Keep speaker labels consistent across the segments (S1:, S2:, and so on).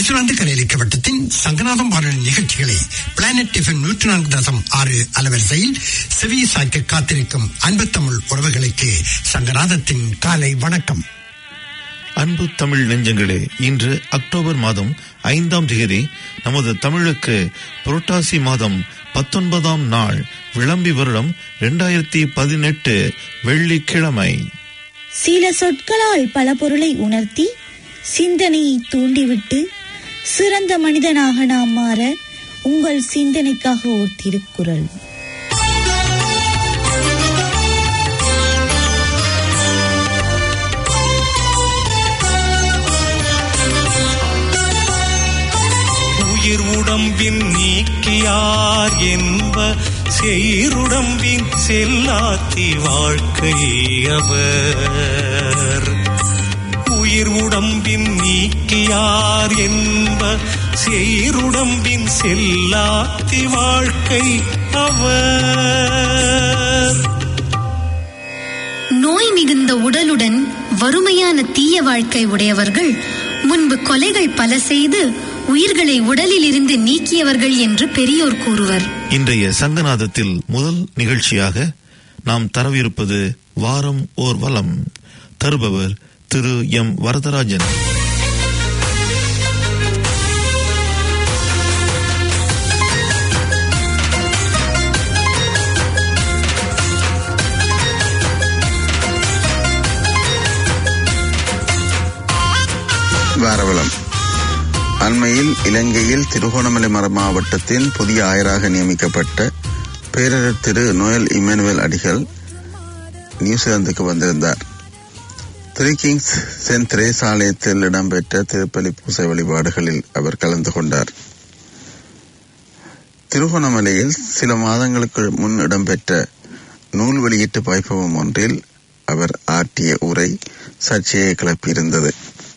S1: New Zealand கலையளிக்க வட்டத்தின் சங்கநாதம் வானொலி நிகழ்ச்சிகளை பிளானட் டிஃபன் நூற்றி நான்கு தசம் ஆறு அலவரிசையில் செவி சாய்க்க காத்திருக்கும் அன்பு தமிழ் உறவுகளுக்கு சங்கநாதத்தின் காலை வணக்கம்
S2: அன்பு தமிழ் நெஞ்சங்களே இன்று அக்டோபர் மாதம் ஐந்தாம் தேதி நமது தமிழுக்கு புரட்டாசி மாதம் பத்தொன்பதாம் நாள் விளம்பி வருடம் இரண்டாயிரத்தி பதினெட்டு வெள்ளிக்கிழமை
S3: சில சொற்களால் பல பொருளை உணர்த்தி சிந்தனையை தூண்டிவிட்டு சிறந்த மனிதனாக நாம் மாற உங்கள் சிந்தனைக்காக ஓர் திருக்குறள்
S4: உயிர் உடம்பின் நீக்கியார் என்ப செய்ருடம்பின் செல்லாத்தி வாழ்க்கை அவர் உயிர் உடம்பின் நீக்கியார் என்ப செய்ருடம்பின் செல்லாத்தி வாழ்க்கை அவர்
S5: நோய் மிகுந்த உடலுடன் வறுமையான தீய வாழ்க்கை உடையவர்கள் முன்பு கொலைகள் பல செய்து உயிர்களை உடலில் இருந்து நீக்கியவர்கள் என்று பெரியோர் கூறுவர்
S2: இன்றைய சங்கநாதத்தில் முதல் நிகழ்ச்சியாக நாம் தரவிருப்பது வாரம் ஓர் வலம் தருபவர் திரு எம் வரதராஜன்
S6: வாரவலம் அண்மையில் இலங்கையில் திருகோணமலை மர மாவட்டத்தின் புதிய ஆயராக நியமிக்கப்பட்ட பேரரர் திரு நோயல் இமானுவேல் அடிகள் நியூசிலாந்துக்கு வந்திருந்தார் திரு கிங்ஸ் சென்ட் திரேஸ் ஆலயத்தில் இடம்பெற்ற திருப்பலி பூசை வழிபாடுகளில் அவர் கலந்து கொண்டார் திருகோணமலையில் சில மாதங்களுக்கு முன் இடம்பெற்ற நூல் வெளியீட்டு வைபவம் ஒன்றில் அவர் ஆற்றிய உரை சர்ச்சையை கிளப்பியிருந்தது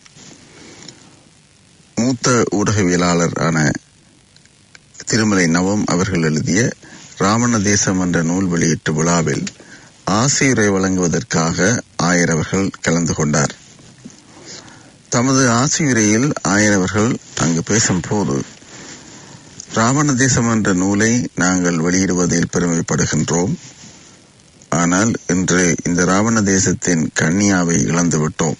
S6: மூத்த ஊடகவியலாளர் ஆன திருமலை நவம் அவர்கள் எழுதிய ராவண தேசம் என்ற நூல் வெளியீட்டு விழாவில் ஆசியுரை வழங்குவதற்காக ஆயர் அவர்கள் கலந்து கொண்டார் தமது ஆசியுரையில் ஆயர் அவர்கள் அங்கு பேசும்போது ராவண தேசம் என்ற நூலை நாங்கள் வெளியிடுவதில் பெருமைப்படுகின்றோம் ஆனால் இன்று இந்த ராவண தேசத்தின் கன்னியாவை இழந்துவிட்டோம்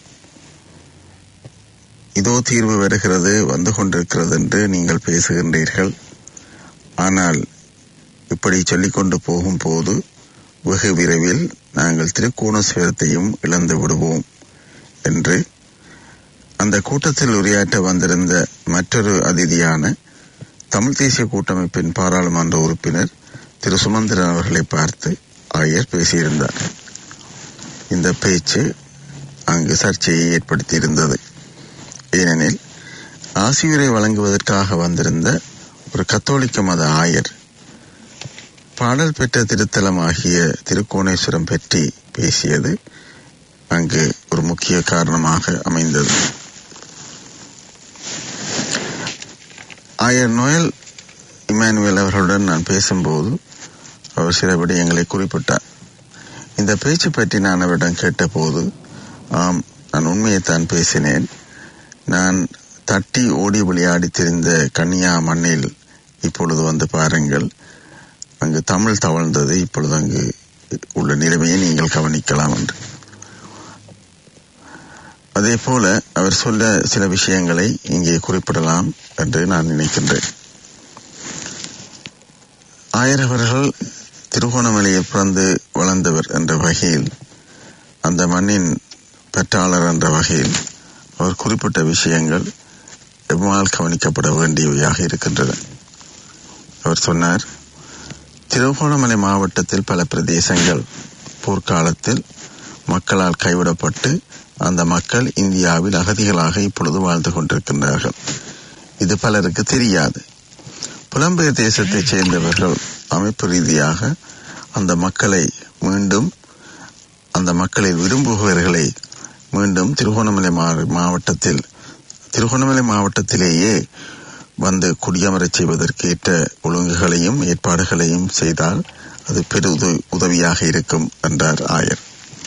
S6: இதோ தீர்வு வருகிறது வந்து கொண்டிருக்கிறது என்று நீங்கள் பேசுகின்றீர்கள் ஆனால் இப்படி சொல்லிக்கொண்டு போகும்போது வெகு விரைவில் நாங்கள் திருக்கோணஸ்வரத்தையும் இழந்து விடுவோம் என்று அந்த கூட்டத்தில் உரையாற்ற வந்திருந்த மற்றொரு அதிதியான தமிழ் தேசிய கூட்டமைப்பின் பாராளுமன்ற உறுப்பினர் திரு சுமந்திரன் அவர்களை பார்த்து ஆயர் பேசியிருந்தார் இந்த பேச்சு அங்கு சர்ச்சையை ஏற்படுத்தியிருந்தது ஏனெனில் ஆசியுரை வழங்குவதற்காக வந்திருந்த ஒரு கத்தோலிக்க மத ஆயர் பாடல் பெற்ற திருத்தலமாகிய திருக்கோணேஸ்வரம் பற்றி பேசியது அங்கு ஒரு முக்கிய காரணமாக அமைந்தது ஆயர் நோயல் இமானுவேல் அவர்களுடன் நான் பேசும்போது அவர் சில விடயங்களை குறிப்பிட்டார் இந்த பேச்சு பற்றி நான் அவரிடம் கேட்டபோது ஆம் நான் உண்மையைத்தான் பேசினேன் நான் தட்டி ஓடி விளையாடி திரிந்த கன்னியா மண்ணில் இப்பொழுது வந்து பாருங்கள் அங்கு தமிழ் தவழ்ந்தது இப்பொழுது அங்கு உள்ள நிலைமையை நீங்கள் கவனிக்கலாம் என்று அதே போல அவர் சொல்ல சில விஷயங்களை இங்கே குறிப்பிடலாம் என்று நான் நினைக்கின்றேன் ஆயர் அவர்கள் திருகோணமலையில் பிறந்து வளர்ந்தவர் என்ற வகையில் அந்த மண்ணின் பெற்றாளர் என்ற வகையில் அவர் குறிப்பிட்ட விஷயங்கள் எம்மால் கவனிக்கப்பட வேண்டியவையாக இருக்கின்றன அவர் சொன்னார் திருகோணமலை மாவட்டத்தில் பல பிரதேசங்கள் போர்க்காலத்தில் மக்களால் கைவிடப்பட்டு அந்த மக்கள் இந்தியாவில் அகதிகளாக இப்பொழுது வாழ்ந்து கொண்டிருக்கின்றார்கள் இது பலருக்கு தெரியாது புலம்பெயர் தேசத்தைச் சேர்ந்தவர்கள் அமைப்பு ரீதியாக அந்த மக்களை மீண்டும் அந்த மக்களை விரும்புபவர்களை மீண்டும் திருகோணமலை மாவட்டத்தில் திருகோணமலை மாவட்டத்திலேயே வந்து குடியமரச் செய்வதற்கேற்ற ஒழுங்குகளையும் ஏற்பாடுகளையும் செய்தால் அது பெரு உதவியாக இருக்கும் என்றார் ஆயர்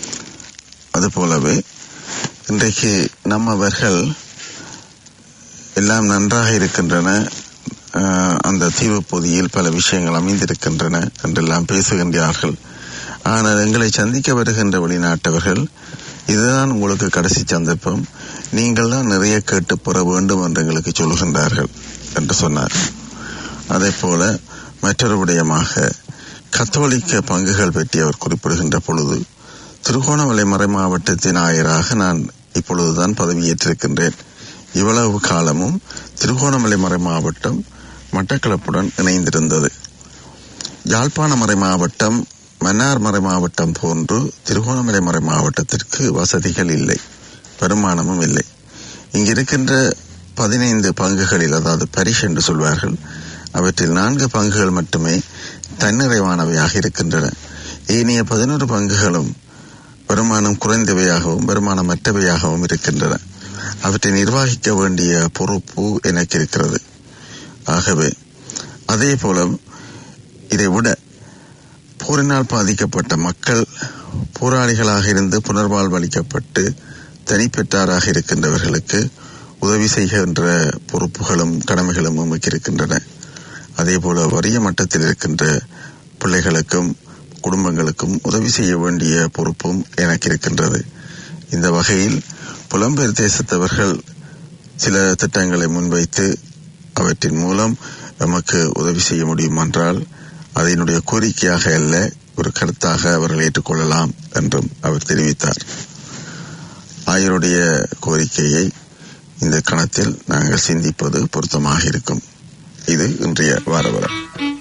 S6: அதுபோலவே இன்றைக்கு நம்மவர்கள் எல்லாம் நன்றாக இருக்கின்றன அஹ், அந்த தீவு பகுதியில் பல விஷயங்கள் அமைந்திருக்கின்றன என்றெல்லாம் பேசுகின்றார்கள் ஆனால் எங்களை சந்திக்க வருகின்ற வெளிநாட்டவர்கள் இதுதான் உங்களுக்கு கடைசி சந்தர்ப்பம் நீங்கள் தான் நிறைய கேட்டு பெற வேண்டும் என்று எங்களுக்கு சொல்கின்றார்கள் என்று சொன்னார் அதே போல மற்றொரு விடயமாக கத்தோலிக்க பங்குகள் பற்றி அவர் குறிப்பிடுகின்ற பொழுது திருகோணமலை மறை மாவட்டத்தின் ஆயராக நான் இப்பொழுதுதான் பதவியேற்றிருக்கின்றேன் இவ்வளவு காலமும் திருகோணமலை மறை மாவட்டம் மட்டக்களப்புடன் இணைந்திருந்தது யாழ்ப்பாண மறை மாவட்டம் மன்னார் மறை மாவட்டம் போன்று திருகோணமலை மறை மாவட்டத்திற்கு வசதிகள் இல்லை வருமானமும் இல்லை இங்கிருக்கின்ற பதினைந்து பங்குகளில் அதாவது பரிஷ் என்று சொல்வார்கள் அவற்றில் நான்கு பங்குகள் மட்டுமே தன்னிறைவானவையாக இருக்கின்றன ஏனைய பதினோரு பங்குகளும் வருமானம் குறைந்தவையாகவும் வருமானமற்றவையாகவும் இருக்கின்றன அவற்றை நிர்வகிக்க வேண்டிய பொறுப்பு எனக்கு இருக்கிறது ஆகவே அதே போல இதை விட போரினால் பாதிக்கப்பட்ட மக்கள் போராளிகளாக இருந்து புனர்வாழ்வளிக்கப்பட்டு தனிப்பெற்றாராக இருக்கின்றவர்களுக்கு உதவி செய்கின்ற பொறுப்புகளும் கடமைகளும் நமக்கு இருக்கின்றன அதே போல வறிய மட்டத்தில் இருக்கின்ற பிள்ளைகளுக்கும் குடும்பங்களுக்கும் உதவி செய்ய வேண்டிய பொறுப்பும் எனக்கு இருக்கின்றது இந்த வகையில் புலம்பெயர் தேசத்தவர்கள் சில திட்டங்களை முன்வைத்து அவற்றின் மூலம் நமக்கு உதவி செய்ய முடியும் என்றால் அதனுடைய கோரிக்கையாக அல்ல ஒரு கருத்தாக அவர்கள் ஏற்றுக்கொள்ளலாம் என்றும் அவர் தெரிவித்தார் ஆயருடைய கோரிக்கையை இந்த கணத்தில் நாங்கள் சிந்திப்பது பொருத்தமாக இருக்கும் இது இன்றைய வாரவரம்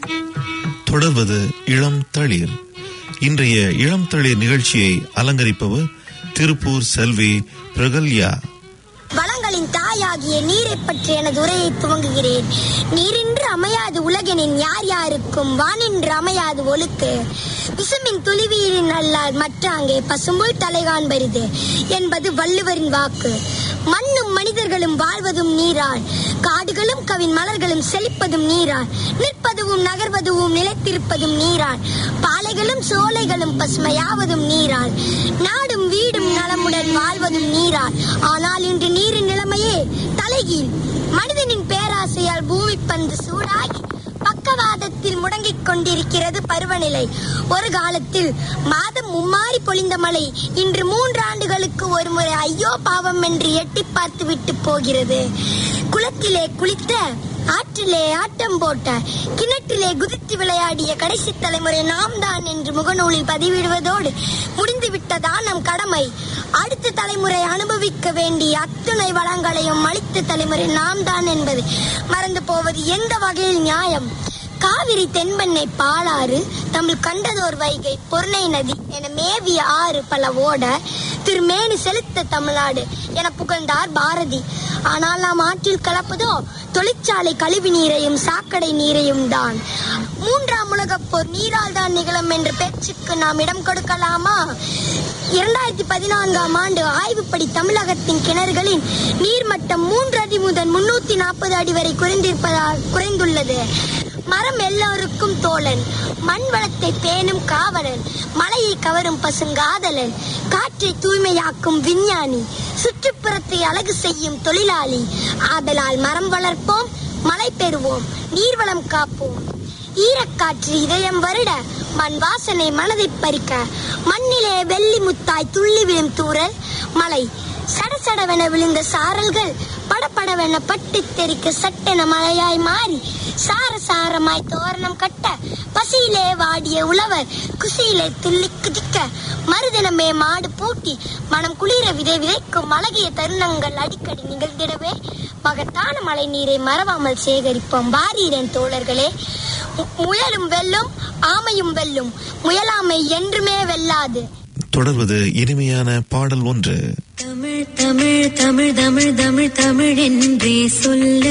S2: தொடர்வது இளம் தளிர் இன்றைய இளம் தளிர் நிகழ்ச்சியை அலங்கரிப்பவர் திருப்பூர் செல்வி பிரகல்யா
S7: வளங்களின் தாயாகிய நீரை பற்றி எனது உரையை துவங்குகிறேன் நீரின்று அமையாது உலகெனின் யார் யாருக்கும் வானின்று அமையாது ஒழுக்கு விசுமின் துளிவீரின் அல்லால் மற்றாங்கே பசும்புல் தலை காண்பரிது என்பது வள்ளுவரின் வாக்கு மண்ணும் மனிதர்களும் வாழ்வதும் நீரால் காடுகளும் கவின் மலர்களும் செழிப்பதும் நீரால் நிற்பதுவும் நகர்வதுவும் நிலைத்திருப்பதும் நீரால் பாலைகளும் சோலைகளும் பசுமையாவதும் நீரால் நாடும் வீடும் நலமுடன் வாழ்வதும் நீரால் ஆனால் இன்று நீரின் நிலைமையே தலைகீழ் மனிதனின் பேராசையால் பூமி பந்து சூடாகி பக்கவாதத்தில் முடங்கிக் கொண்டிருக்கிறது பருவநிலை ஒரு காலத்தில் மாதம் மும்மாறி பொழிந்த மழை இன்று மூன்று ஆண்டுகளுக்கு ஒரு முறை ஐயோ பாவம் என்று எட்டி பார்த்து விட்டு போகிறது குளத்திலே குளித்த ஆற்றிலே ஆட்டம் போட்ட கிணற்றிலே குதித்து விளையாடிய கடைசி தலைமுறை நாம் தான் என்று முகநூலில் பதிவிடுவதோடு முடிந்துவிட்டதா நம் கடமை அடுத்த தலைமுறை அனுபவிக்க வேண்டிய அத்துணை வளங்களையும் அளித்த தலைமுறை நாம் தான் என்பது மறந்து போவது எந்த வகையில் நியாயம் காவிரி தென்பெண்ணை பாலாறு தமிழ் கண்டதோர் வைகை பொருணை நதி என மேவிய ஆறு பல ஓட திருமேனி செலுத்த தமிழ்நாடு என புகழ்ந்தார் பாரதி ஆனால் நாம் ஆற்றில் கலப்பதோ தொழிற்சாலை கழிவு நீரையும் சாக்கடை நீரையும் தான் மூன்றாம் உலகப் போர் நீரால் தான் நிகழும் என்ற பேச்சுக்கு நாம் இடம் கொடுக்கலாமா இரண்டாயிரத்தி பதினான்காம் ஆண்டு ஆய்வுப்படி தமிழகத்தின் கிணறுகளின் நீர்மட்டம் மூன்று அடி முதல் முன்னூத்தி நாற்பது அடி வரை குறைந்திருப்பதால் குறைந்துள்ளது மரம் எல்லோருக்கும் தோழன் மண் வளத்தை பேணும் காவலன் மலையை கவரும் பசுங்காதலன் காற்றை தூய்மையாக்கும் விஞ்ஞானி சுற்றுப்புறத்தை அழகு செய்யும் தொழிலாளி ஆதலால் மரம் வளர்ப்போம் மழை பெறுவோம் நீர்வளம் காப்போம் ஈரக்காற்று இதயம் வருட மண் வாசனை மனதை பறிக்க மண்ணிலே வெள்ளி முத்தாய் துள்ளி விழும் தூறல் மலை சடசடவென விழுந்த சாரல்கள் படபடவென பட்டு தெறிக்க சட்டென மழையாய் மாறி சார சாரமாய் தோரணம் கட்ட பசியிலே வாடிய உழவர் குசியிலே துள்ளி குதிக்க மறுதினமே மாடு பூட்டி மனம் குளிர விதை விதைக்கும் அழகிய தருணங்கள் அடிக்கடி நிகழ்ந்திடவே மகத்தான மழை நீரை மறவாமல் சேகரிப்போம் வாரீரன் தோழர்களே மு- முயலும் வெல்லும் ஆமையும் வெல்லும் முயலாமை என்றுமே வெல்லாது
S2: தொடர்வது இனிமையான பாடல் ஒன்று
S5: தமிழ் தமிழ் தமிழ் தமிழ் தமிழ் தமிழ் என்றே சொல்லு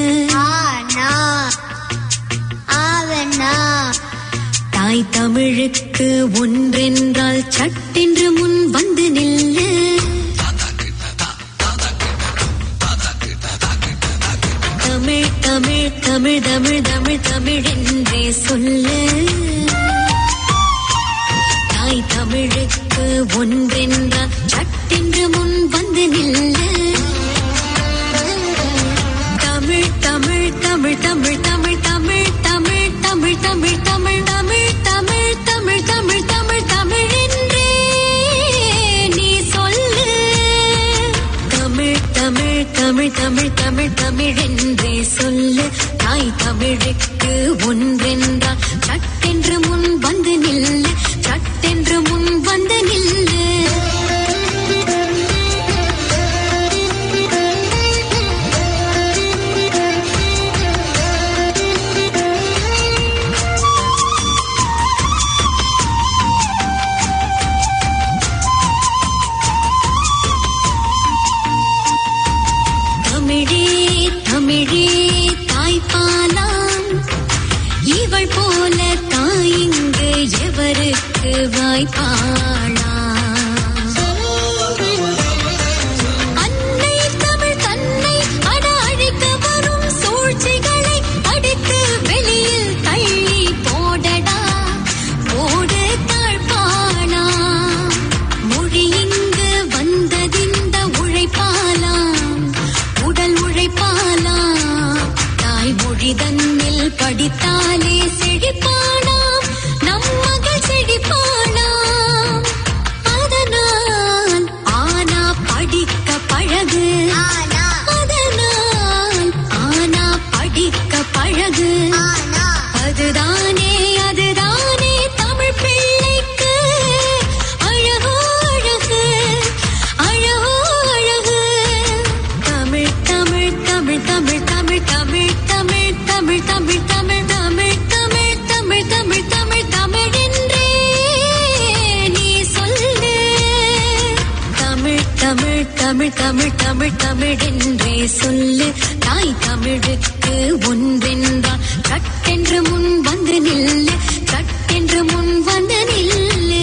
S5: தாய் தமிழுக்கு ஒன்றென்றால் சட்டென்று முன் வந்து நில்லு தமிழ் தமிழ் தமிழ் தமிழ் தமிழ் தமிழ் என்றே சொல்லு தாய் தமிழுக்கு ஒன்றென்றால் சட்டென்று முன் வந்து நில்லு தமிழ் தமிழ் தமிழ் தமிழ் தமிழ் தமிழ் தமிழ் என்றே நீ சொல்லு தமிழ் தமிழ் தமிழ் தமிழ் தமிழ் தமிழ் என்றே சொல்லு தாய் தமிழுக்கு ஒன்றென்றால் சட்டென்று முன் வந்து நில்லு சட்டென்று முன் வந்து நில்லு தமிழே தமிழே தாய்ப்பாலாம் இவள் போல தாயிங்கு எவருக்கு வாய்ப்பாளா அன்னை தமிழ் தன்னை அட அழிக்க வரும் சூழ்ச்சிகளை அடித்து வெளியில் தள்ளி போடடா போடு தாழ்பாளா மொழி இங்கு வந்ததிந்த உழைப்பாலாம் உடல் உழைப்பாலாம் தாய் மொழி தன்னில் படித்தாலே செழிப்பானாம் நம் மகள் செழிப்பானாம் அதனால் ஆனா படிக்க பழகு அதனால் ஆனா படிக்க பழகு அதுதானே அதுதானே தமிழ் பிள்ளைக்கு அழகோ அழகு அழகோ அழகு தமிழ் தமிழ் தமிழ் தமிழ் தமிழ் தமிழ் தமிழ் தமிழ் தமிழ் தமிழ் தமிழ் தமிழ் தமிழ் தமிழ் தமிழ் தமிழ் என்றே நீ சொல்லு தமிழ் தமிழ் தமிழ் தமிழ் தமிழ் தமிழ் என்றே சொல்லு தாய் தமிழுக்கு ஒன்றென்றால் சட்டென்று முன் வந்து நில்லு சட்டென்று முன் வந்து நில்லு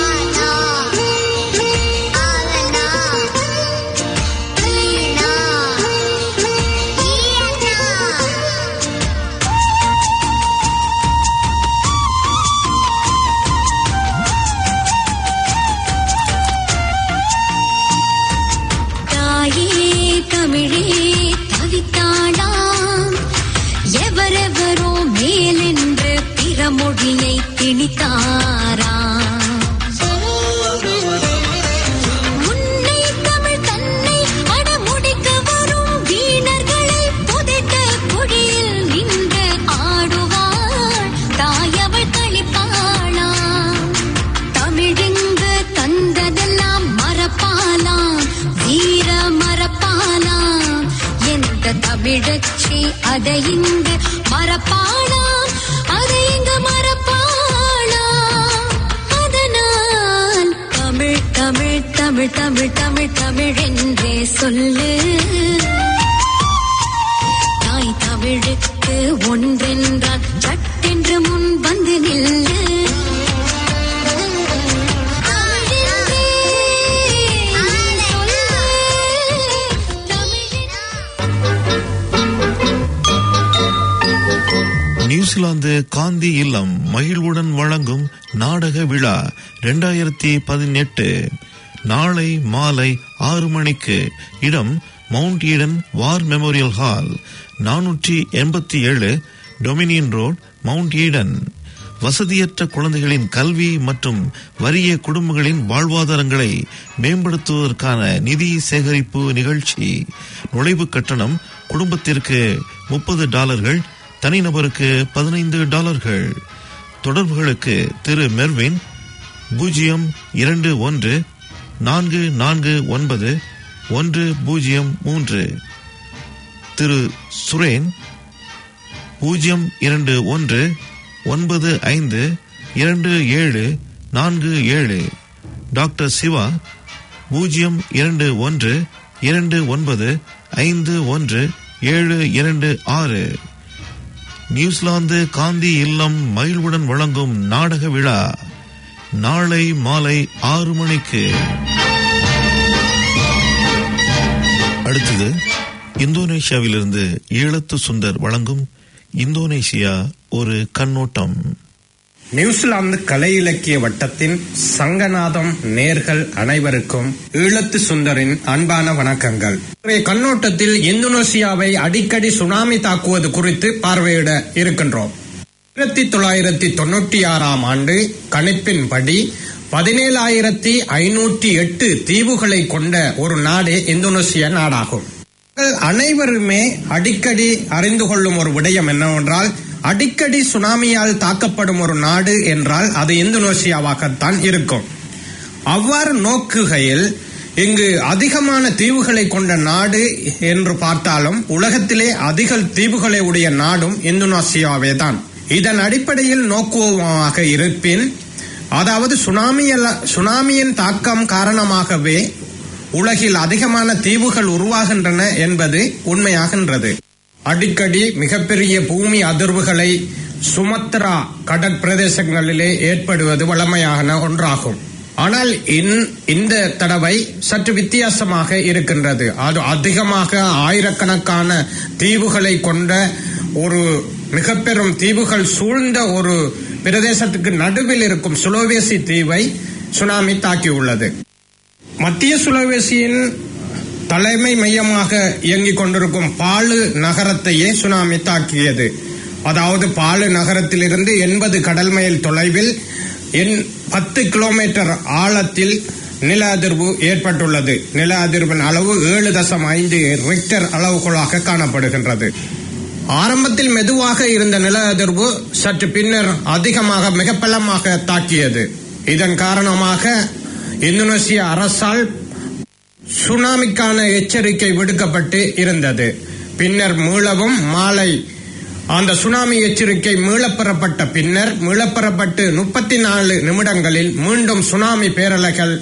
S5: தாயே தமிழே தவித்தாளாம் எவரெவரோ மேலென்று பிற மொழியை திணித்தாராம் முன்னை தமிழ் தன்னை அடமுடிக்க வரும் வீணர்களை புதைத்த குழியில் நின்று ஆடுவாள் தாயவள் கழிப்பாளாம் தமிழெங்கு தந்ததெல்லாம் மறப்பாலாம் வீர மறப்பாலாம் எந்த தமிழச்சி அதை இங்கு மறப்பாளாம் அதை இங்கு மறப்பாளாம் அதனால் தமிழ் தமிழ் தமிழ் தமிழ் தமிழ் தமிழ் என்றே சொல்லு தாய் தமிழுக்கு ஒன்றென்றால் சட்டென்று முன் வந்து நில்லு தமிழென்றே சொல்லு.
S2: நியூசிலாந்து காந்தி இல்லம் மகிழ்வுடன் வழங்கும் நாடக விழா 2018 பதினெட்டு நாளை மாலை ஆறு மணிக்கு இடம் Mount Eden War Memorial Hall நானூற்றி எண்பத்தி ஏழு டொமினியன் ரோட் மவுண்ட் ஈடன் வசதியற்ற குழந்தைகளின் கல்வி மற்றும் வறிய குடும்பங்களின் வாழ்வாதாரங்களை மேம்படுத்துவதற்கான நிதி சேகரிப்பு நிகழ்ச்சி நுழைவு கட்டணம் குடும்பத்திற்கு முப்பது டாலர்கள் தனிநபருக்கு பதினைந்து டாலர்கள் தொடர்புகளுக்கு திரு மெர்வின் பூஜ்ஜியம் இரண்டு ஒன்று நான்கு நான்கு ஒன்பது ஒன்று பூஜ்ஜியம் மூன்று திரு சுரேன் பூஜ்ஜியம் இரண்டு ஒன்று ஒன்பது ஐந்து இரண்டு ஏழு நான்கு ஏழு டாக்டர் சிவா பூஜ்ஜியம் இரண்டு ஒன்று இரண்டு ஒன்பது ஐந்து ஒன்று ஏழு இரண்டு ஆறு நியூசிலாந்து காந்தி இல்லம் மகிழ்வுடன் வழங்கும் நாடக விழா நாளை மாலை ஆறு மணிக்கு அடுத்தது இந்தோனேஷியாவிலிருந்து ஈழத்து சுந்தர் வழங்கும் இந்தோனேசியா ஒரு கண்ணோட்டம்
S8: நியூசிலாந்து கலை இலக்கிய வட்டத்தின் சங்கநாதம் நேர்கள் அனைவருக்கும் ஈழத்து சுந்தரின் அன்பான வணக்கங்கள் இன்றைய கண்ணோட்டத்தில் இந்தோனேசியாவை அடிக்கடி சுனாமி தாக்குவது குறித்து பார்வையிட இருக்கின்றோம் ஆயிரத்தி தொள்ளாயிரத்தி தொண்ணூற்றி ஆறாம் ஆண்டு கணிப்பின்படி பதினேழாயிரத்தி ஐநூற்றி எட்டு தீவுகளை கொண்ட ஒரு நாடே இந்தோனேசிய நாடாகும் மக்கள் அனைவருமே அடிக்கடி அறிந்து கொள்ளும் ஒரு விடயம் என்னவென்றால் அடிக்கடி சுனாமியால் தாக்கப்படும் ஒரு நாடு என்றால் அது இந்தோனேசியாவாகத்தான் இருக்கும் அவ்வாறு நோக்குகையில் இங்கு அதிகமான தீவுகளை கொண்ட நாடு என்று பார்த்தாலும் உலகத்திலே அதிக தீவுகளை உடைய நாடும் இந்தோனேசியாவே தான் இதன் அடிப்படையில் நோக்குவமாக இருப்பின் அதாவது சுனாமியல சுனாமியின் தாக்கம் காரணமாகவே உலகில் அதிகமான தீவுகள் உருவாகின்றன என்பது உண்மையாகின்றது அடிக்கடி மிகப்பெரிய பூமி அதிர்வுகளை சுமத்ரா கடற்பிரதேசங்களிலே ஏற்படுவது வழமையான ஒன்றாகும் ஆனால் இன்- இந்த தடவை சற்று வித்தியாசமாக இருக்கின்றது அது அதிகமாக ஆயிரக்கணக்கான தீவுகளை கொண்ட ஒரு மிக பெரும் தீவுகள் சூழ்ந்த ஒரு பிரதேசத்துக்கு நடுவில் இருக்கும் சுலோவேசி தீவை சுனாமி தாக்கியுள்ளது மத்திய சுலவேசியின் தலைமை மையமாக இயங்கிக் கொண்டிருக்கும் பாலு நகரத்தையே சுனாமி தாக்கியது அதாவது பாலு நகரத்திலிருந்து எண்பது கடல் மைல் தொலைவில் என் பத்து கிலோமீட்டர் ஆழத்தில் நில அதிர்வு ஏற்பட்டுள்ளது நில அதிர்வின் அளவு ஏழு தசம் ஐந்து ரிக்டர் அளவுகோலாக காணப்படுகின்றது ஆரம்பத்தில் மெதுவாக இருந்த நில அதிர்வு சற்று பின்னர் அதிகமாக மிக பலமாக தாக்கியது இதன் காரணமாக இந்தோனேசிய அரசால் சுனாமிக்கான எச்சரிக்கை விடுக்கப்பட்டு இருந்தது பின்னர் மீளவும் மாலை அந்த சுனாமி எச்சரிக்கை மீளப்பெறப்பட்ட பின்னர் மீளப்பெறப்பட்டு முப்பத்தி நாலு நிமிடங்களில் மீண்டும் சுனாமி பேரலைகள்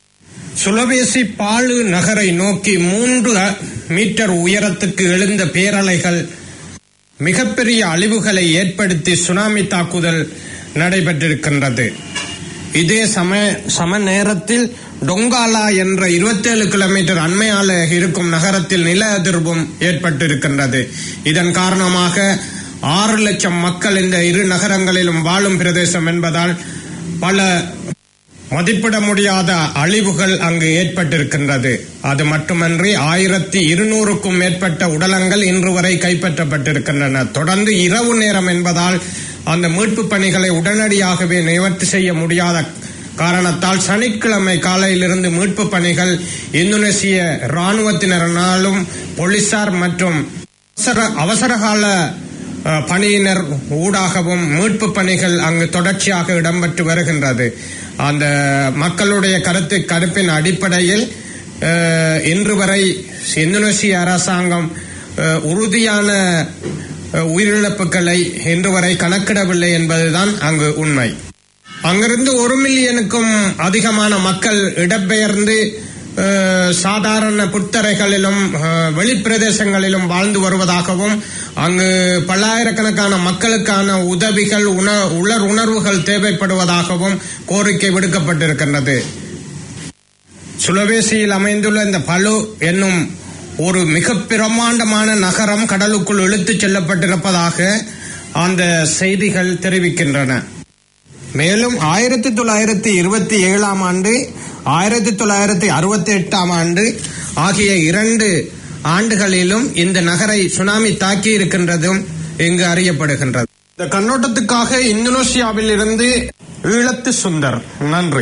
S8: சுலவேசி பாலு நகரை நோக்கி மூன்று அ- மீட்டர் உயரத்துக்கு எழுந்த பேரலைகள் மிகப்பெரிய அழிவுகளை ஏற்படுத்தி சுனாமி தாக்குதல் நடைபெற்றிருக்கின்றது இதே சம சம நேரத்தில் டொங்காலா என்ற 27 கிலோமீட்டர் அண்மையால இருக்கும் நகரத்தில் நில அதிர்வும் ஏற்பட்டிருக்கின்றது இதன் காரணமாக ஆறு லட்சம் மக்கள் இந்த இரு நகரங்களிலும் வாழும் பிரதேசம் என்பதால் பல மதிப்பிட முடியாத அழிவுகள் அங்கு ஏற்பட்டிருக்கின்றது அது மட்டுமன்றி ஆயிரத்தி இருநூறுக்கும் மேற்பட்ட உடலங்கள் இன்று வரை கைப்பற்றப்பட்டிருக்கின்றன தொடர்ந்து இரவு நேரம் என்பதால் அந்த மீட்பு பணிகளை உடனடியாகவே நிவர்த்தி செய்ய முடியாத காரணத்தால் சனிக்கிழமை காலையிலிருந்து மீட்பு பணிகள் இந்தோனேசிய ராணுவத்தினராலும் போலீசார் மற்றும் அவசர அவசரகால அஹ், பணியினர் ஊடாகவும் மீட்பு பணிகள் அங்கு தொடர்ச்சியாக இடம்பெற்று வருகின்றது அந்த மக்களுடைய கருத்து கருப்பின் அடிப்படையில் அஹ், இன்று வரை இந்தோனேசிய அரசாங்கம் அஹ், உறுதியான அஹ், உயிரிழப்புகளை இன்று வரை கணக்கிடவில்லை என்பதுதான் அங்கு உண்மை அங்கிருந்து ஒரு மில்லியனுக்கும் அதிகமான மக்கள் இடம்பெயர்ந்து அஹ், சாதாரண புத்தரைகளிலும் அஹ், வெளிப்பிரதேசங்களிலும் வாழ்ந்து வருவதாகவும் அங்கு பல்லாயிரக்கணக்கான மக்களுக்கான உதவிகள் உண உலர் உணர்வுகள் தேவைப்படுவதாகவும் கோரிக்கை விடுக்கப்பட்டிருக்கின்றது சுலவேசியில் அமைந்துள்ள இந்த பலு என்னும் ஒரு மிக பிரமாண்டமான நகரம் கடலுக்குள் இழுத்துச் செல்லப்பட்டிருப்பதாக அந்த செய்திகள் தெரிவிக்கின்றன மேலும் ஆயிரத்தி தொள்ளாயிரத்தி இருபத்தி ஏழாம் ஆண்டு ஆயிரத்தி தொள்ளாயிரத்தி அறுபத்தி எட்டாம் ஆண்டு ஆகிய இரண்டு ஆண்டுகளிலும் இந்த நகரை சுனாமி தாக்கி இருக்கின்றதும் இங்கு அறியப்படுகின்றது இந்த கண்ணோட்டத்துக்காக இந்தோனேசியாவில் இருந்து ஈழத்து சுந்தர் நன்றி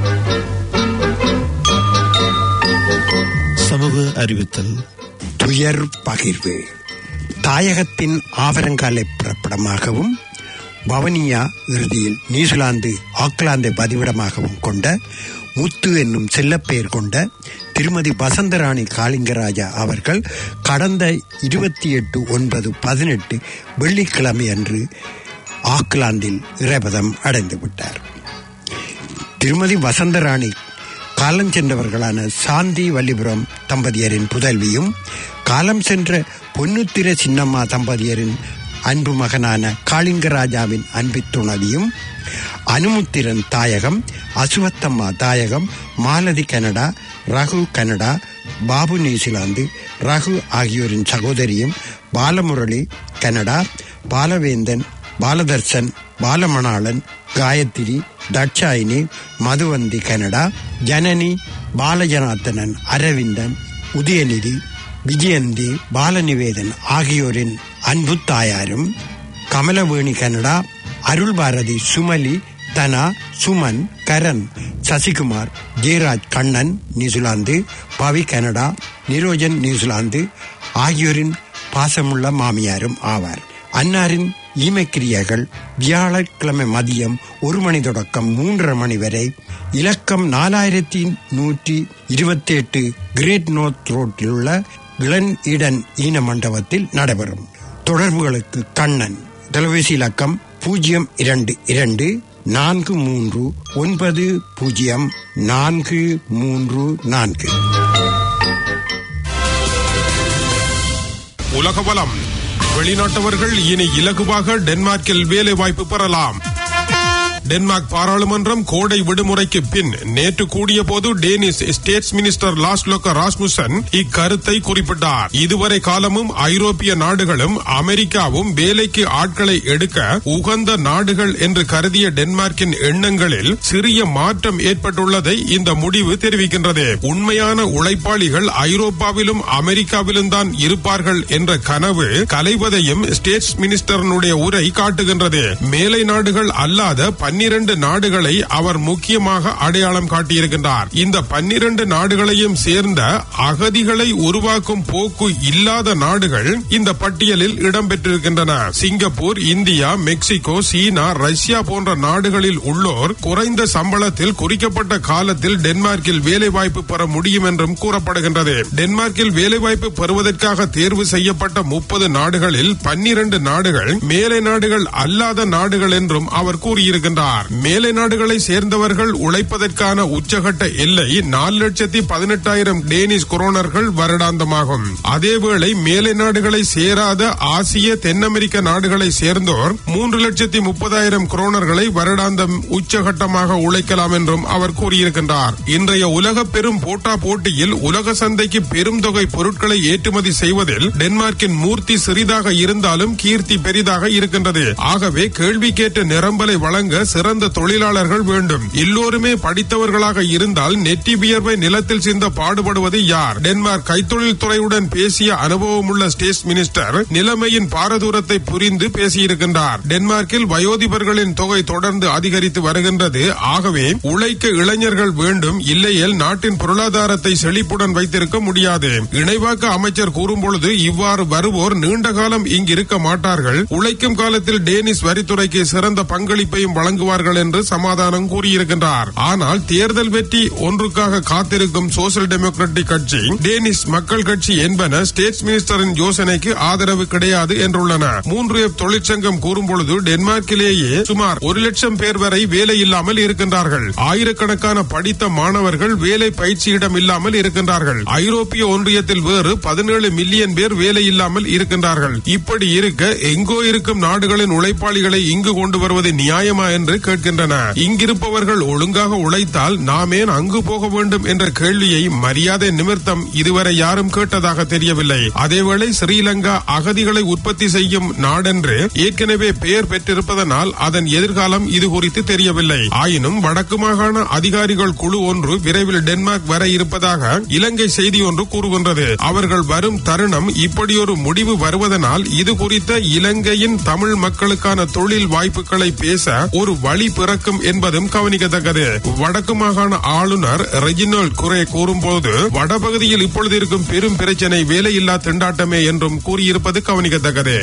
S2: சமூக அறிவித்தல்
S1: துயர் பகிர்வு தாயகத்தின் ஆவரங்காலை புறப்படமாகவும் வவனியா இறுதியில் நியூசிலாந்து ஆக்லாந்தை பதிவிடமாகவும் கொண்ட முத்து என்னும் செல்லப்பெயர் கொண்ட திருமதி வசந்தராணி காளிங்கராஜா அவர்கள் கடந்த இருபத்தி எட்டு ஒன்பது பதினெட்டு வெள்ளிக்கிழமை அன்று ஆக்லாந்தில் இறைபதம் அடைந்து விட்டார் திருமதி வசந்தராணி காலம் சென்றவர்களான சாந்தி வல்லிபுரம் தம்பதியரின் புதல்வியும் காலம் சென்ற பொன்னுத்திர சின்னம்மா தம்பதியரின் அன்பு மகனான காளிங்கராஜாவின் அன்பு துணவியும் அனுமுத்திரன் தாயகம் அசுவத்தம்மா தாயகம் Malathi Canada Ragu Canada Babu New Zealand Ragu ஆகியோரின் சகோதரியும் பாலமுரளி கனடா பாலவேந்தன் பாலதர்சன் பாலமணாளன் காயத்ரி தட்சாயினி மதுவந்தி கனடா ஜனனி பாலஜனார்த்தனன் அரவிந்தன் உதயநிதி விஜயந்தி பாலநிவேதன் ஆகியோரின் அன்பு தாயாரும் Kamalaveni Canada Arul Bharathi Sumali Thana Suman Karan Sasikumar Jeyaraj Kannan New Zealand Pavi Canada Nirojan New Zealand ஆகியோரின் பாசமுள்ள மாமியாரும் ஆவார் அன்னாரின் ஈமக்கிரியைகள் வியாழக்கிழமை மதியம் ஒரு மணி தொடக்கம் மூன்றரை மணி வரை இலக்கம் நாலாயிரத்தி நூற்றி இருபத்தி எட்டு கிரேட் நோர்த் ரோட்டில் உள்ள கிளன் ஈடன் ஈன மண்டபத்தில் நடைபெறும் தொடர்புகளுக்கு கண்ணன் தொலைபேசி இலக்கம் பூஜ்ஜியம் இரண்டு இரண்டு நான்கு மூன்று ஒன்பது பூஜ்ஜியம் நான்கு மூன்று நான்கு
S9: உலக வளம் வெளிநாட்டவர்கள் இனி இலகுவாக டென்மார்க்கில் வேலை வாய்ப்பு பெறலாம் டென்மார்க் பாராளுமன்றம் கோடை விடுமுறைக்கு பின் நேற்று கூடிய போது Danish states minister Lars Lokke Rasmussen இக்கருத்தை குறிப்பிட்டார் இதுவரை காலமும் ஐரோப்பிய நாடுகளும் அமெரிக்காவும் வேலைக்கு ஆட்களை எடுக்க உகந்த நாடுகள் என்று கருதிய டென்மார்க்கின் எண்ணங்களில் சிறிய மாற்றம் ஏற்பட்டுள்ளதை இந்த முடிவு தெரிவிக்கின்றது உண்மையான உழைப்பாளிகள் ஐரோப்பாவிலும் அமெரிக்காவிலும் தான் இருப்பார்கள் என்ற கனவு கலைவதையும் ஸ்டேட்ஸ் மினிஸ்டரனுடைய உரை காட்டுகின்றது மேலை நாடுகள் அல்லாத பன்னிரண்டு நாடுகளை அவர் முக்கியமாக அடையாளம் காட்டியிருக்கின்றார் இந்த பன்னிரண்டு நாடுகளையும் சேர்ந்த அகதிகளை உருவாக்கும் போக்கு இல்லாத நாடுகள் இந்த பட்டியலில் இடம்பெற்றிருக்கின்றன சிங்கப்பூர் இந்தியா மெக்சிகோ சீனா ரஷ்யா போன்ற நாடுகளில் உள்ளோர் குறைந்த சம்பளத்தில் குறிக்கப்பட்ட காலத்தில் டென்மார்க்கில் வேலைவாய்ப்பு பெற முடியும் என்றும் கூறப்படுகின்றது டென்மார்க்கில் வேலைவாய்ப்பு பெறுவதற்காக தேர்வு செய்யப்பட்ட முப்பது நாடுகளில் பன்னிரண்டு நாடுகள் மேலை நாடுகள் அல்லாத நாடுகள் என்றும் அவர் கூறியிருக்கின்றார் மேலை நாடுகளை சேர்ந்தவர்கள் உழைப்பதற்கான உச்சகட்ட எல்லை நாலு லட்சத்தி பதினெட்டாயிரம் டேனிஷ் கொரோனர்கள் வருடாந்தமாகும் அதேவேளை மேலை நாடுகளை சேராத ஆசிய தென் அமெரிக்க நாடுகளை சேர்ந்தோர் மூன்று லட்சத்தி முப்பதாயிரம் குரோனர்களை வருடாந்தம் உச்சகட்டமாக உழைக்கலாம் என்றும் அவர் கூறியிருக்கின்றார் இன்றைய உலக பெரும் போட்டா போட்டியில் உலக சந்தைக்கு பெரும் தொகை பொருட்களை ஏற்றுமதி செய்வதில் டென்மார்க்கின் மூர்த்தி சிறிதாக இருந்தாலும் கீர்த்தி பெரிதாக இருக்கின்றது ஆகவே கேள்விக்கேற்ற நிரம்பலை வழங்க சிறந்த தொழிலாளர்கள் வேண்டும் எல்லோருமே படித்தவர்களாக இருந்தால் நெட்டி வியர்வை நிலத்தில் சிந்த பாடுபடுவது யார் டென்மார்க் கைத்தொழில் துறையுடன் பேசிய அனுபவமுள்ள ஸ்டேட் மினிஸ்டர் நிலைமையின் பாரதூரத்தை புரிந்து பேசியிருக்கின்றார் டென்மார்க்கில் வயோதிபர்களின் தொகை தொடர்ந்து அதிகரித்து வருகின்றது ஆகவே உழைக்க இளைஞர்கள் வேண்டும் இல்லையேல் நாட்டின் பொருளாதாரத்தை செழிப்புடன் வைத்திருக்க முடியாது இணைவாக்க அமைச்சர் கூறும்பொழுது இவ்வாறு வருவோர் நீண்ட காலம் இங்கு இருக்க மாட்டார்கள் உழைக்கும் காலத்தில் டேனிஷ் வரித்துறைக்கு சிறந்த பங்களிப்பையும் வழங்குவார்கள் என்று சமாதானம் கூறியிருக்கின்றார் ஆனால் தேர்தல் வெற்றி ஒன்றுக்காக காத்திருக்கும் சோசியல் டெமோக்ராட்டிக் கட்சி டேனிஷ் மக்கள் கட்சி என்பன ஸ்டேட்ஸ் மினிஸ்டரின் யோசனைக்கு ஆதரவு கிடையாது என்றுள்ளன மூன்று எஃப் தொழிற்சங்கம் கூறும்பொழுது டென்மார்க்கிலேயே சுமார் ஒரு லட்சம் பேர் வரை வேலை இல்லாமல் இருக்கின்றார்கள் ஆயிரக்கணக்கான படித்த மாணவர்கள் வேலை பயிற்சியிடம் இல்லாமல் இருக்கின்றார்கள் ஐரோப்பிய ஒன்றியத்தில் வேறு பதினேழு மில்லியன் பேர் வேலை இல்லாமல் இருக்கின்றார்கள் இப்படி இருக்க எங்கோ இருக்கும் நாடுகளின் உழைப்பாளிகளை இங்கு கொண்டு வருவது நியாயமா என்று கேட்கின்றன இங்கிருப்பவர்கள் ஒழுங்காக உழைத்தால் நாமேன் அங்கு போக வேண்டும் என்ற கேள்வியை மரியாதை நிமித்தம் இதுவரை யாரும் கேட்டதாக தெரியவில்லை அதேவேளை ஸ்ரீலங்கா அகதிகளை உற்பத்தி செய்யும் நாடென்று ஏற்கனவே பெயர் பெற்றிருப்பதனால் அதன் எதிர்காலம் இது குறித்து தெரியவில்லை ஆயினும் வடக்கு மாகாண அதிகாரிகள் குழு ஒன்று விரைவில் டென்மார்க் வர இருப்பதாக இலங்கை செய்தி ஒன்று கூறுகின்றது அவர்கள் வரும் தருணம் இப்படியொரு முடிவு வருவதனால் இது குறித்த இலங்கையின் தமிழ் மக்களுக்கான தொழில் வாய்ப்புகளை பேச ஒரு வழி பிறக்கும் என்பதும் கவனிக்கத்தக்கது வடக்கு மாகாண ஆளுநர் ரெஜினல் குரே கூறும்போது வடபகுதியில் இப்பொழுது இருக்கும் பெரும் பிரச்சனை வேலையில்லா திண்டாட்டமே என்றும் கூறியிருப்பது கவனிக்கத்தக்கது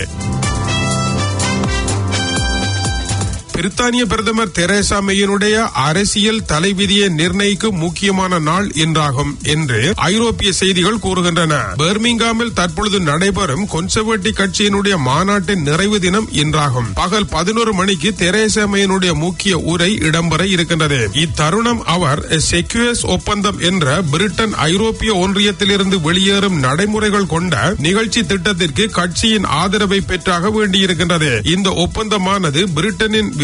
S9: பிரித்தானிய பிரதமர் தெரேசா மேயினுடைய அரசியல் தலைவிதியை நிர்ணயிக்கும் முக்கியமான நாள் என்றாகும் என்று ஐரோப்பிய செய்திகள் கூறுகின்றன பெர்மிங்காமில் தற்பொழுது நடைபெறும் கொன்சர்வேட்டிவ் கட்சியினுடைய மாநாட்டின் நிறைவு தினம் இன்றாகும் பகல் பதினோரு மணிக்கு தெரேசா மேயினுடைய முக்கிய உரை இடம்பெற இருக்கின்றது இத்தருணம் அவர் செக்யூஎஸ் ஒப்பந்தம் என்ற பிரிட்டன் ஐரோப்பிய ஒன்றியத்திலிருந்து வெளியேறும் நடைமுறைகள் கொண்ட நிகழ்ச்சி திட்டத்திற்கு கட்சியின் ஆதரவை பெற்றாக வேண்டியிருக்கின்றது இந்த ஒப்பந்தமானது பிரிட்டனின்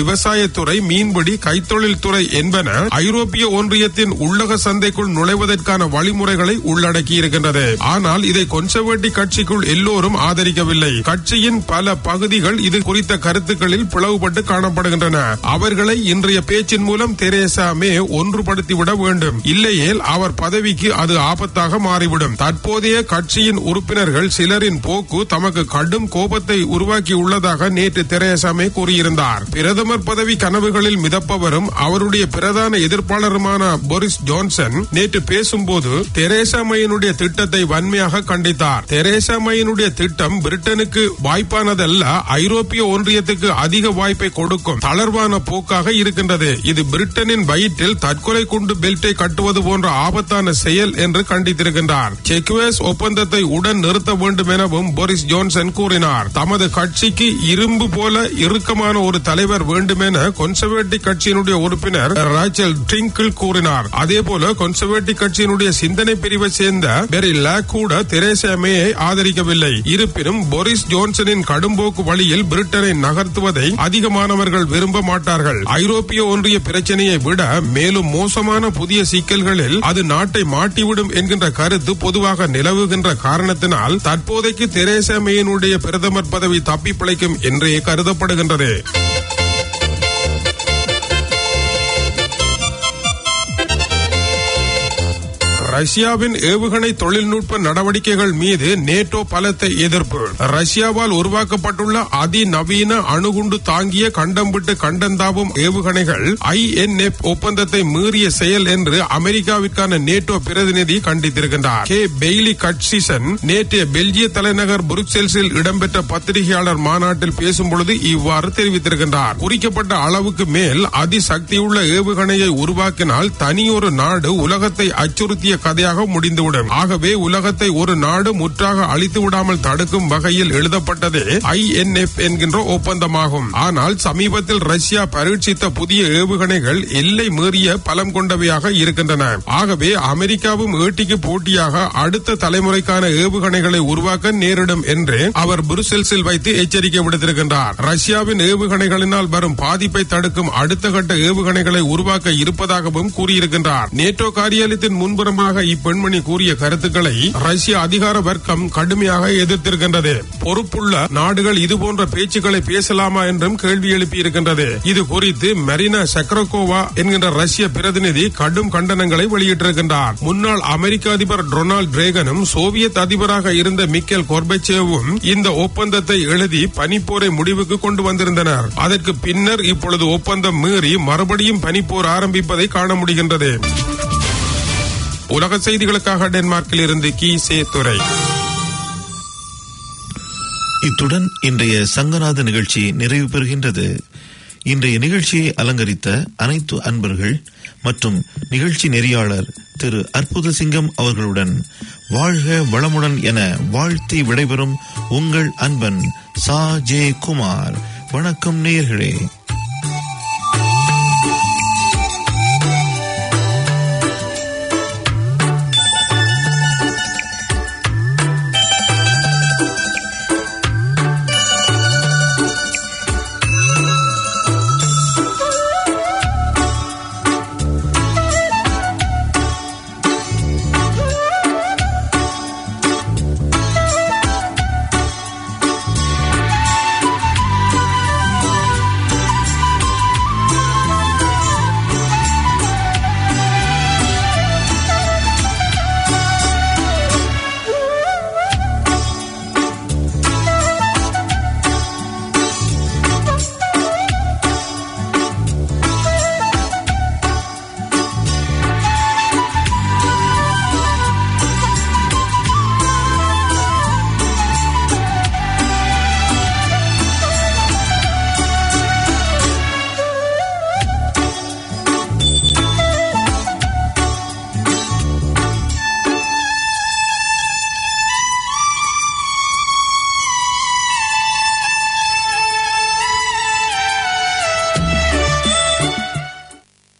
S9: விவசாயத்துறை மீன்பிடி கைத்தொழில் துறை என்பன ஐரோப்பிய ஒன்றியத்தின் உள்ளக சந்தைக்குள் நுழைவதற்கான வழிமுறைகளை உள்ளடக்கி இருக்கின்றது ஆனால் இதை கொன்சர்வேட்டிவ் கட்சிக்குள் எல்லோரும் ஆதரிக்கவில்லை கட்சியின் பல பகுதிகள் இது குறித்த கருத்துக்களில் பிளவுபட்டு காணப்படுகின்றன அவர்களை இன்றைய பேச்சின் மூலம் தெரேசா மே ஒன்றுபடுத்திவிட வேண்டும் இல்லையேல் அவர் பதவிக்கு அது ஆபத்தாக மாறிவிடும் தற்போதைய கட்சியின் உறுப்பினர்கள் சிலரின் போக்கு தமக்கு கடும் கோபத்தை உருவாக்கி உள்ளதாக நேற்று தெரேசா மே கூறியிருந்தார் பிரதமர் பதவி கனவுகளில் மிதப்பவரும் அவருடைய பிரதான எதிர்ப்பாளருமான போரிஸ் ஜான்சன் நேற்று பேசும்போது தெரேசா மையினுடைய திட்டத்தை வன்மையாக கண்டித்தார் தெரேசா மையினுடைய திட்டம் பிரிட்டனுக்கு வாய்ப்பானதல்ல ஐரோப்பிய ஒன்றியத்துக்கு அதிக வாய்ப்பை கொடுக்கும் தளர்வான போக்காக இருக்கின்றது இது பிரிட்டனின் வயிற்றில் தற்கொலை குண்டு பெல்ட்டை கட்டுவது போன்ற ஆபத்தான செயல் என்று கண்டித்திருக்கின்றார் செக்வேஸ் ஒப்பந்தத்தை உடன் நிறுத்த வேண்டும் எனவும் போரிஸ் ஜான்சன் கூறினார் தமது கட்சிக்கு இரும்பு போல இறுக்கமான ஒரு தலைவர் வேண்டும் என கொன்சர்வேட்டிவ் கட்சியினுடைய உறுப்பினர் ராச்சல் ட்ரிங்கிள் கூறினார் அதே போல கொன்சர்வேட்டிவ் கட்சியினுடைய சிந்தனை பிரிவை சேர்ந்த பெரி லேக் கூட தெரேசா மேயை ஆதரிக்கவில்லை இருப்பினும் போரிஸ் ஜான்சனின் கடும்போக்கு வழியில் பிரிட்டனை நகர்த்துவதை அதிகமானவர்கள் விரும்ப மாட்டார்கள் ஐரோப்பிய ஒன்றிய பிரச்சனையை விட மேலும் மோசமான புதிய சிக்கல்களில் அது நாட்டை மாட்டிவிடும் என்கின்ற கருத்து பொதுவாக நிலவுகின்ற காரணத்தினால் தற்போதைக்கு தெரேசா மேயினுடைய பிரதமர் பதவி தப்பி பிழைக்கும் என்றே கருதப்படுகின்றது ரஷ்யாவின் ஏவுகணை தொழில்நுட்ப நடவடிக்கைகள் மீது நேட்டோ பலத்த எதிர்ப்பு ரஷ்யாவால் உருவாக்கப்பட்டுள்ள அதிநவீன அணுகுண்டு தாங்கிய கண்டம் விட்டு கண்டந்தாவும் ஏவுகணைகள் ஐஎன்எஃப் ஒப்பந்தத்தை மீறிய செயல் என்று அமெரிக்காவிற்கான நேட்டோ பிரதிநிதி கண்டித்திருக்கின்றார் கே பெய்லி கட்சிசன் நேற்றைய பெல்ஜிய தலைநகர் புருக்செல்ஸில் இடம்பெற்ற பத்திரிகையாளர் மாநாட்டில் பேசும்பொழுது இவ்வாறு தெரிவித்திருக்கின்றார் குறிக்கப்பட்ட அளவுக்கு மேல் அதிசக்தியுள்ள ஏவுகணையை உருவாக்கினால் தனியொரு நாடு உலகத்தை அச்சுறுத்திய கதையாக முடிந்துவிடும் ஆகவே உலகத்தை ஒரு நாடு முற்றாக அழித்து விடாமல் தடுக்கும் வகையில் எழுதப்பட்டதே ஐஎன்எஃப் என்கின்ற ஒப்பந்தமாகும் ஆனால் சமீபத்தில் ரஷ்யா பரீட்சித்த புதிய ஏவுகணைகள் எல்லை மீறிய பலம் கொண்டவையாக இருக்கின்றன ஆகவே அமெரிக்காவும் ஏட்டிக்கு போட்டியாக அடுத்த தலைமுறைக்கான ஏவுகணைகளை உருவாக்க நேரிடும் என்று அவர் புருசெல்ஸில் வைத்து எச்சரிக்கை விடுத்திருக்கின்றார் ரஷ்யாவின் ஏவுகணைகளினால் வரும் பாதிப்பை தடுக்கும் அடுத்த கட்ட ஏவுகணைகளை உருவாக்க இருப்பதாகவும் கூறியிருக்கின்றார் நேட்டோ காரியாலயத்தின் முன்புறமாக இப்பெண்மணி கூறிய கருத்துக்களை ரஷ்ய அதிகார வர்க்கம் கடுமையாக எதிர்த்திருக்கின்றது பொறுப்புள்ள நாடுகள் இதுபோன்ற பேச்சுக்களை பேசலாமா என்றும் கேள்வி எழுப்பியிருக்கின்றது இது குறித்து மெரினா சக்ரகோவா என்கின்ற ரஷ்ய பிரதிநிதி கடும் கண்டனங்களை வெளியிட்டிருக்கின்றார் முன்னாள் அமெரிக்க அதிபர் டொனால்ட் ரேகனும் சோவியத் அதிபராக இருந்த மிக்கேல் கொர்பச்சேவும் இந்த ஒப்பந்தத்தை எழுதி பனிப்போரை முடிவுக்கு கொண்டு வந்திருந்தனர் அதற்கு பின்னர் இப்பொழுது ஒப்பந்தம் மீறி மறுபடியும் பனிப்போர் ஆரம்பிப்பதை காண முடிகின்றது உலக செய்திகளுக்காக டென்மார்க்கில் இருந்து கி சே துறை
S2: இத்துடன் இன்றைய சங்கநாத நிகழ்ச்சி நிறைவு பெறுகின்றது இன்றைய நிகழ்ச்சியை அலங்கரித்த அனைத்து அன்பர்கள் மற்றும் நிகழ்ச்சி நெறியாளர் திரு அற்புத சிங்கம் அவர்களுடன் வாழ்க வளமுடன் என வாழ்த்தி விடைபெறும் உங்கள் அன்பன் சா ஜே குமார் வணக்கம் நேயர்களே